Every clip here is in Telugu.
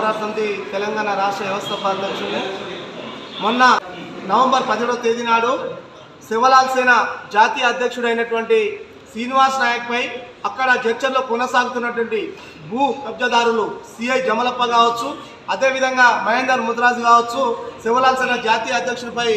పోరాట సమితి తెలంగాణ రాష్ట్ర వ్యవస్థాపక అధ్యక్షుడిని మొన్న నవంబర్ పదిహేడవ తేదీ నాడు శివలాల్ సేన జాతీయ అధ్యక్షుడైనటువంటి శ్రీనివాస్ నాయక్పై అక్కడ చర్చల్లో కొనసాగుతున్నటువంటి భూ కబ్జాదారులు సిఐ జమలప్ప కావచ్చు అదేవిధంగా మహేందర్ ముద్రాజ్ కావచ్చు శివలాల్ సేన జాతీయ అధ్యక్షుడిపై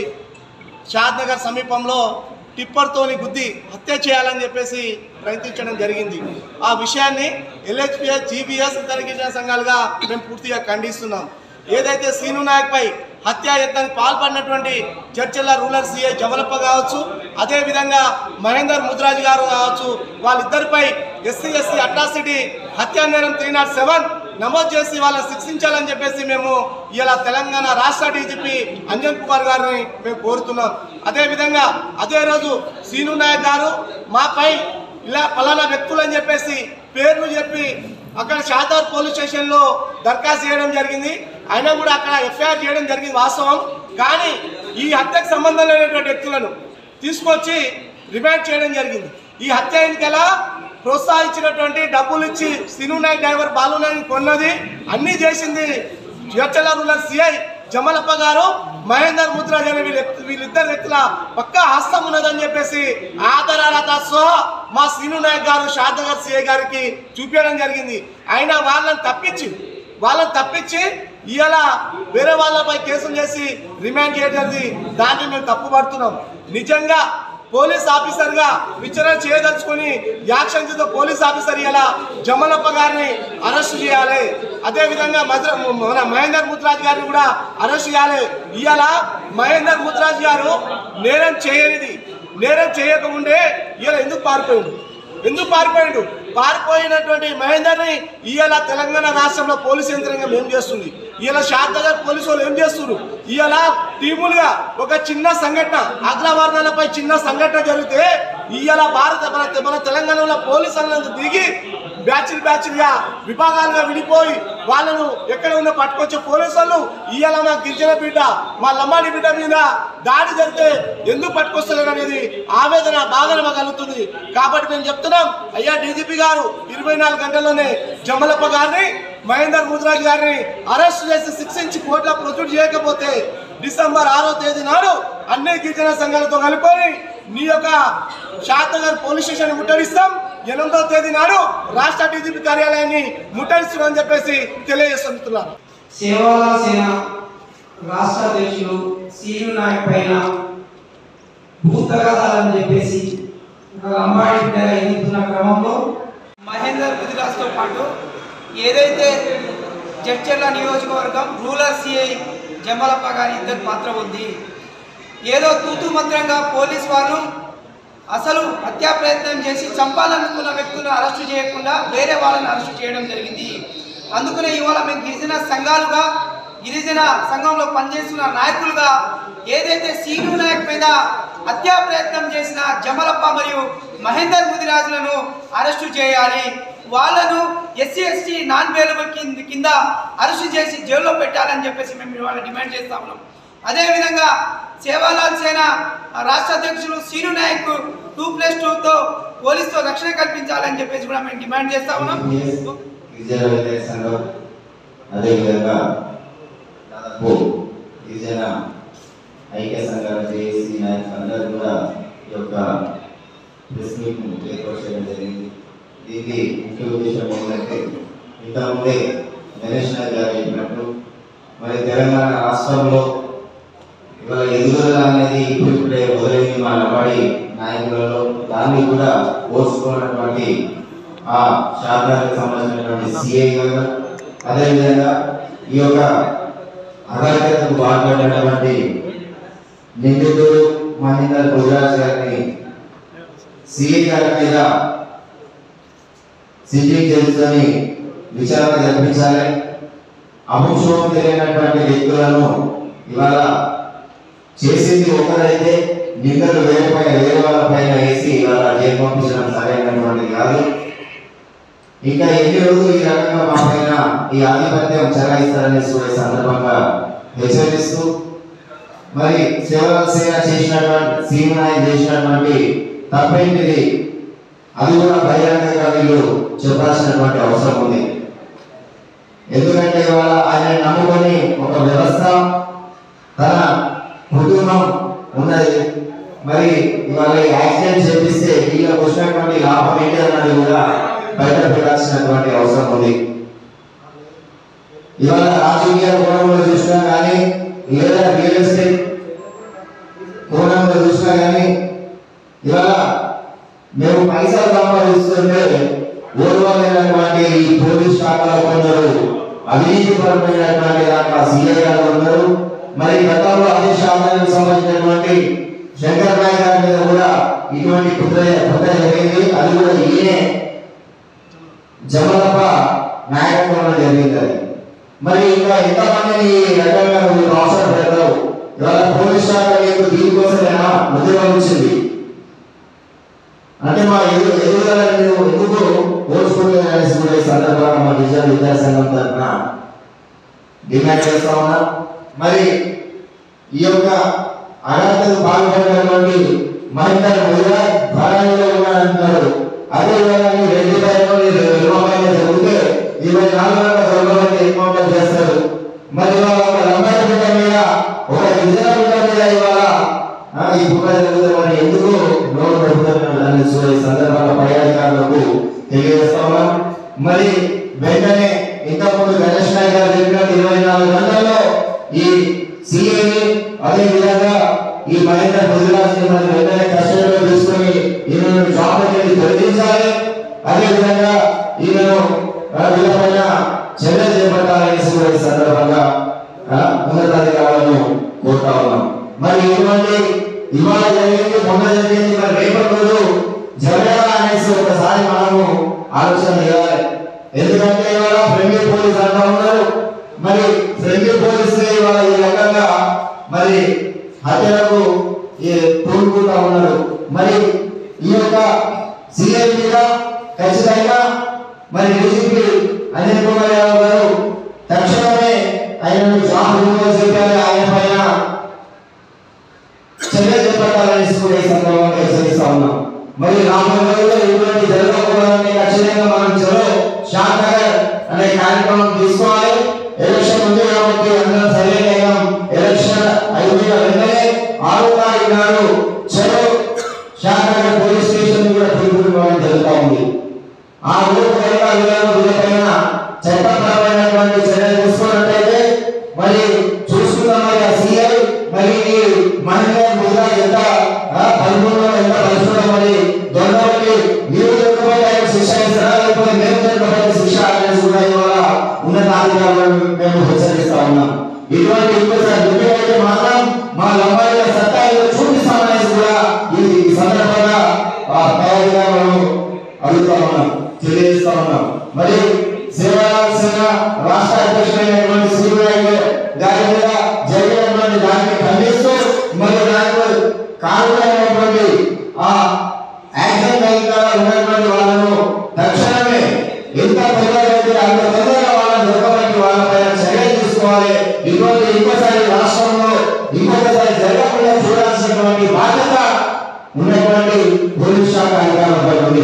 షాద్ నగర్ సమీపంలో టిప్పర్తోని గుద్ది హత్య చేయాలని చెప్పేసి ప్రయత్నించడం జరిగింది ఆ విషయాన్ని ఎల్హెచ్పిఎస్ జీబీఎస్ ఇతర గిరిజన సంఘాలుగా మేము పూర్తిగా ఖండిస్తున్నాం ఏదైతే సీను నాయక్పై హత్యా యత్నానికి పాల్పడినటువంటి చర్చల రూరల్ సీఐ జమలప్ప కావచ్చు అదేవిధంగా మహేందర్ ముద్రాజ్ గారు కావచ్చు వాళ్ళిద్దరిపై ఎస్సీ ఎస్సీ అట్రాసిటీ హత్యా నేరం త్రీ నాట్ సెవెన్ నమోదు చేసి వాళ్ళని శిక్షించాలని చెప్పేసి మేము ఇలా తెలంగాణ రాష్ట్ర డీజీపీ అంజన్ కుమార్ గారిని మేము కోరుతున్నాం అదేవిధంగా అదే రోజు సీను నాయక్ గారు మాపై ఇలా ఫలానా వ్యక్తులు అని చెప్పేసి పేర్లు చెప్పి అక్కడ షాదార్ పోలీస్ స్టేషన్లో దరఖాస్తు చేయడం జరిగింది అయినా కూడా అక్కడ ఎఫ్ఐఆర్ చేయడం జరిగింది వాస్తవం కానీ ఈ హత్యకు సంబంధం లేనటువంటి వ్యక్తులను తీసుకొచ్చి రిమాండ్ చేయడం జరిగింది ఈ హత్య ఎన్నికలా ప్రోత్సహించినటువంటి డబ్బులు ఇచ్చి సిను నాయక్ డ్రైవర్ బాలు నాయక్ కొన్నది అన్నీ చేసింది జ్యోచల రూరల్ సిఐ జమలప్ప గారు మహేందర్ ముద్రాజ్ అనే వీళ్ళ వీళ్ళిద్దరు వ్యక్తుల పక్కా హస్తం ఉన్నదని చెప్పేసి ఆధారాలతో సహా మా శ్రీను నాయక్ గారు షాదగర్ సిఐ గారికి చూపించడం జరిగింది అయినా వాళ్ళని తప్పించి వాళ్ళని తప్పించి ఇవాళ వేరే వాళ్ళపై కేసులు చేసి రిమాండ్ చేయడం జరిగింది దాన్ని మేము తప్పుపడుతున్నాం నిజంగా పోలీస్ ఆఫీసర్ గా విచారణ చేయదలుచుకుని యాక్షన్ చేత పోలీస్ ఆఫీసర్ ఇలా జమలప్ప గారిని అరెస్ట్ చేయాలి అదే విధంగా మద్ర మన మహేందర్ ముద్రాజ్ గారిని కూడా అరెస్ట్ చేయాలి ఇవాళ మహేందర్ ముద్రాజ్ గారు నేరం చేయనిది నేరం చేయకముందే ఇలా ఎందుకు పారిపోయిండు ఎందుకు పారిపోయిండు పారిపోయినటువంటి మహేందర్ని ఇవాళ తెలంగాణ రాష్ట్రంలో పోలీస్ యంత్రాంగం ఏం చేస్తుంది ఇవాళ శారదగర్ పోలీసు వాళ్ళు ఏం చేస్తున్నారు ఇవాళ టీములుగా ఒక చిన్న సంఘటన అగ్రవర్ణాలపై చిన్న సంఘటన జరిగితే ఇవాళ భారత మన మన తెలంగాణలో పోలీసులను దిగి బ్యాచ్లు బ్యాచ్లుగా విభాగాలుగా విడిపోయి వాళ్ళను ఎక్కడ ఉన్న పట్టుకొచ్చే పోలీసు వాళ్ళు ఇవాళ మా గిరిజన బిడ్డ మా లమ్మాడి బిడ్డ మీద దాడి జరిగితే ఎందుకు పట్టుకొస్తలేరు అనేది ఆవేదన బాధన మాకు కలుగుతుంది కాబట్టి మేము చెప్తున్నాం అయ్యా డీజీపీ గారు ఇరవై నాలుగు గంటల్లోనే జమలప్ప గారిని మహేందర్ ముద్రాజ్ గారిని అరెస్ట్ చేసి శిక్షించి కోర్టులో ప్రొసీడ్ చేయకపోతే డిసెంబర్ ఆరో తేదీ నాడు అన్ని గిరిజన సంఘాలతో కలుపుకొని నీ యొక్క శాతనగర్ పోలీస్ స్టేషన్ ముట్టడిస్తాం ఎనిమిదో తేదీ నాడు రాష్ట్ర డీజీపీ కార్యాలయాన్ని ముట్టడిస్తున్నామని చెప్పేసి తెలియజేస్తున్నాను సేవాల సేన రాష్ట్ర అధ్యక్షులు సీను నాయక్ పైన భూతగాదాలని చెప్పేసి ఒక అమ్మాయి బిడ్డ ఎదుగుతున్న క్రమంలో మహేందర్ ముదిరాజ్తో పాటు ఏదైతే జడ్చర్ల నియోజకవర్గం రూరల్ సిఐ జమలప్ప గారి ఇద్దరు పాత్ర ఉంది ఏదో తూతు మంత్రంగా పోలీస్ వాళ్ళు అసలు హత్యా ప్రయత్నం చేసి చంపాలనుకున్న వ్యక్తులను అరెస్టు చేయకుండా వేరే వాళ్ళని అరెస్టు చేయడం జరిగింది అందుకనే ఇవాళ మేము గిరిజన సంఘాలుగా గిరిజన సంఘంలో పనిచేస్తున్న నాయకులుగా ఏదైతే సీను నాయక్ మీద హత్యా ప్రయత్నం చేసిన జమలప్ప మరియు మహేందర్ ముదిరాజులను అరెస్టు చేయాలి వాళ్ళను ఎస్సీ ఎస్టీ నాన్ వేలబుల్ కింద కింద అరెస్టు చేసి జైల్లో పెట్టాలని చెప్పేసి మేము ఇవాళ డిమాండ్ చేస్తా ఉన్నాం అదేవిధంగా సేవాలాల్ సేన రాష్ట్ర అధ్యక్షులు సీను నాయక్ టూ ప్లస్ టూతో పోలీసుతో రక్షణ కల్పించాలని చెప్పేసి కూడా మేము డిమాండ్ చేస్తా ఉన్నాం గిరిజన వ్యతిరేక సంఘం అదేవిధంగా దాదాపు గిరిజన ఐక్య సంఘాల జేఏసీ నాయకులు అందరూ కూడా ఈ యొక్క ప్రెస్ మీట్ను ఏర్పాటు చేయడం జరిగింది దీనికి ముఖ్య ఉద్దేశం ఏంటంటే ఇంతకుముందే గణేష్ నాయక్ గారు చెప్పినట్టు మరి తెలంగాణ రాష్ట్రంలో ఇవాళ ఎదుగుదల అనేది ఇప్పుడిప్పుడే మొదలైంది మా నవాడి నాయకులలో దాన్ని కూడా ఓర్చుకున్నటువంటి ఆ శాఖలకు సంబంధించినటువంటి సిఐ గారు అదేవిధంగా ఈ యొక్క అరాచకతకు పాల్పడినటువంటి నిందితుడు మహేందర్ గుజరాజ్ గారిని సిఐ గారి మీద సిట్టింగ్ చేసుకొని విచారణ జరిపించాలి అముక్షోభం తెలియనటువంటి వ్యక్తులను ఇవాళ చేసింది ఒకరైతే నిందలు వేరే పైన వేరే వాళ్ళ పైన వేసి ఇవాళ జైలు పంపించడం సరైనటువంటి కాదు ఇంకా ఎన్ని రోజులు ఈ రకంగా మా పైన ఈ ఆధిపత్యం చెలాయిస్తారనేసి కూడా ఈ సందర్భంగా హెచ్చరిస్తూ మరి సేవల సేన చేసినటువంటి సీమనాయ్ చేసినటువంటి తప్పేంటిది అది కూడా బహిరంగంగా వీళ్ళు చెప్పాల్సినటువంటి అవసరం ఉంది ఎందుకంటే ఇవాళ ఆయన నమ్ముకొని ఒక వ్యవస్థ తన కుటుంబం ఉన్నది మరి ఇవాళ ఈ యాక్సిడెంట్ చేపిస్తే వీళ్ళకి వచ్చినటువంటి లాభం ఏంటి అన్నది కూడా బయట పెట్టాల్సినటువంటి అవసరం ఉంది ఇవాళ రాజకీయ కోణంలో చూసినా కానీ లేదా రియల్ ఎస్టేట్ కోణంలో చూసినా కానీ ఇవాళ మేము పైసలు సంపాదిస్తుంటే ఓర్వమైనటువంటి ఈ పోలీస్ శాఖలో కొందరు అవినీతిపరమైనటువంటి దాంట్లో సీఏ గారు ఉన్నారు మరి గతంలో అదే శాఖలకు సంబంధించినటువంటి శంకర్ నాయక్ గారి మీద కూడా ఇటువంటి కుట్ర కుట్ర జరిగింది అది కూడా ఈయనే జమలప్ప నాయకత్వంలో జరిగింది అది మరి ఇంకా ఎంతమందిని ఈ రకంగా మీరు అవసరం పెడతారు ఇవాళ పోలీస్ శాఖ మీకు దీనికోసమేనా ఉద్యోగించింది అంటే మా ఎదురు ఎదురుదల మీరు ఎందుకు ఓర్చుకోలేదు అనేసి కూడా ఈ సందర్భంగా మా విద్యా విద్యాసంఘం తరఫున డిమాండ్ చేస్తా ఉన్నా మరి ఈ యొక్క అర్హతకు పాల్గొన్నటువంటి మహిళల మీద ధరణిలో ఉన్నారంటున్నారు అదే విధంగా ఈ రెడ్డి పైన నిర్మాణం జరిగితే ఇరవై నాలుగు గంటల గర్భవతి నిర్మాణం చేస్తారు మరి ఇవాళ ఒక లంబాడి బిడ్డ మీద ఒక గిరిజన బిడ్డ మీద ఇవాళ ఆ, ఈ పుట్ట జరుగుతుంది మరి ఎందుకు నోరు పెడుతున్నారు దాన్ని సో ఈ సందర్భంగా పై అధికారులకు తెలియజేస్తా ఉన్నాం మరి వెంటనే ఇంతకుముందు గణేష్ నాయక్ గారు చెప్పినట్టు ఇరవై నాలుగు గంటల్లో ఈ సిఐని అదే విధంగా ఈ మహేంద్ర గుజరాత్ మరి వెంటనే కస్టడీలో తీసుకొని ఈయనను జాబ్ అనేది తొలగించాలి అదే విధంగా ఈయనను ఆ, వీళ్ళపైన చర్యలు చేపట్టాలనేసి కూడా ఈ సందర్భంగా ఆ, ఉన్నతాధికారులను కోరుతా ఉన్నాం మరి ఇటువంటి ఇవాళ జరిగింది మొన్న జరిగింది మరి రేపటి రోజు జరగాల అనేసి ఒకసారి మనము ఆలోచన చేయాలి ఎందుకంటే ఇవాళ ఫ్రెండ్లీ పోలీస్ అంటా ఉన్నారు మరి ఫ్రెండ్లీ పోలీస్ ఇవాళ ఈ రకంగా మరి హత్యలకు ఈ తోడుకుంటా ఉన్నారు మరి ఈ యొక్క సీఎం మీద ఖచ్చితంగా మరి డీజీపీ అనిల్ కుమార్ యాదవ్ గారు తక్షణమే ఆయన జాబ్ రిమూవల్ చేయాలి ఆయన పైన చర్య చేపట్టాలని కూడా ఈ సందర్భంగా హెచ్చరిస్తా ఉన్నాం మరి రాబోయే రోజుల్లో ఇటువంటి జరగకూడదని ఖచ్చితంగా మనం చలో షాద్ నగర్ అనే కార్యక్రమం తీసుకోవాలి ఎలక్షన్ ఉంది కాబట్టి అందరం సరైన అయినాం ఎలక్షన్ అయిపోయిన వెంటనే ఆరో తారీఖు నాడు చలో షాద్ నగర్ పోలీస్ స్టేషన్ కూడా తీర్పుకోవడం జరుగుతూ ఉంది ఆ ఊరు కనుక వీళ్ళను వీళ్ళపైన చట్టపరమైనటువంటి చర్యలు తీసుకున్నట్టయితే మరి చూసుకున్నాం మరి ఆ సీఐ మరి ఈ మహిళ మీద ఎంత ఆ, పరిపూర్ణంగా ఎంత పరిశుభ్రం మరి దొంగలకి మీరు దొరకపోతే ఆయన శిక్ష ఇస్తారా లేకపోతే మేము దొరకపోతే శిక్ష అనేది కూడా ఇవాళ ఉన్నతాధికారులను మేము హెచ్చరిస్తా ఉన్నాం ఇటువంటి ఇంకోసారి దుర్గైతే మాత్రం మా లంబాయిల సత్తా ఏదో చూపిస్తామనేసి కూడా ఈ ఈ సందర్భంగా ఆ పై అధికారులను అడుగుతా ఉన్నాం తెలియజేస్తా ఉన్నాం మరి సేవాలాల్ సేన రాష్ట్ర అధ్యక్షుడైనటువంటి శ్రీనాయక్ గారి మీద జరిగినటువంటి దాన్ని ఖండిస్తూ మరి దానికి కారణమైనటువంటి ఆ యాక్సిడెంట్ అధికారులు ఉన్నటువంటి వాళ్ళను తక్షణమే ఎంత తొందరగా అయితే అంత తొందరగా వాళ్ళని దొరకబట్టి వాళ్ళపైన చర్యలు తీసుకోవాలి ఇటువంటి ఇంకోసారి రాష్ట్రంలో ఇంకొకసారి జరగకుండా చూడాల్సినటువంటి బాధ్యత ఉన్నటువంటి పోలీస్ శాఖ అధికారులపై ఉంది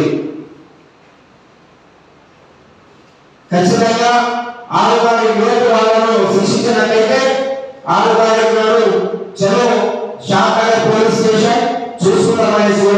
ఖచ్చితంగా ఆరు తారీఖు లోపు వాళ్ళను శిక్షించినట్లయితే ఆరు తారీఖు నాడు చలో శాఖ పోలీస్ స్టేషన్ చూసుకున్నామనేసి కూడా